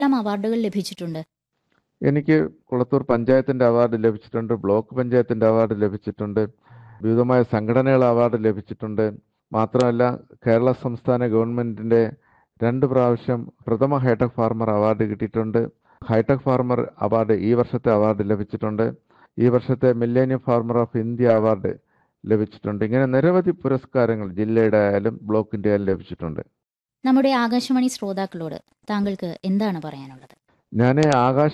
എല്ലാം അവാർഡുകൾ ലഭിച്ചിട്ടുണ്ട് എനിക്ക് കുളത്തൂർ പഞ്ചായത്തിൻ്റെ അവാർഡ് ലഭിച്ചിട്ടുണ്ട് ബ്ലോക്ക് പഞ്ചായത്തിൻ്റെ അവാർഡ് ലഭിച്ചിട്ടുണ്ട് വിവിധമായ സംഘടനകൾ അവാർഡ് ലഭിച്ചിട്ടുണ്ട് മാത്രമല്ല കേരള സംസ്ഥാന ഗവൺമെൻറ്റിൻ്റെ രണ്ട് പ്രാവശ്യം പ്രഥമ ഹൈടെക് ഫാർമർ അവാർഡ് കിട്ടിയിട്ടുണ്ട് ഹൈടെക് ഫാർമർ അവാർഡ് ഈ വർഷത്തെ അവാർഡ് ലഭിച്ചിട്ടുണ്ട് ഈ വർഷത്തെ millennium farmer of India award ലഭിച്ചിട്ടുണ്ട് ഇങ്ങനെ നിരവധി പുരസ്കാരങ്ങൾ ജില്ലയുടെ ആയാലും ബ്ലോക്കിൻ്റെ ആയാലും ലഭിച്ചിട്ടുണ്ട് നമ്മുടെ ആകാശവാണി ശ്രോതാക്കളോട് താങ്കൾക്ക് എന്താണ് പറയാനുള്ളത് ഞാൻ ആകാശ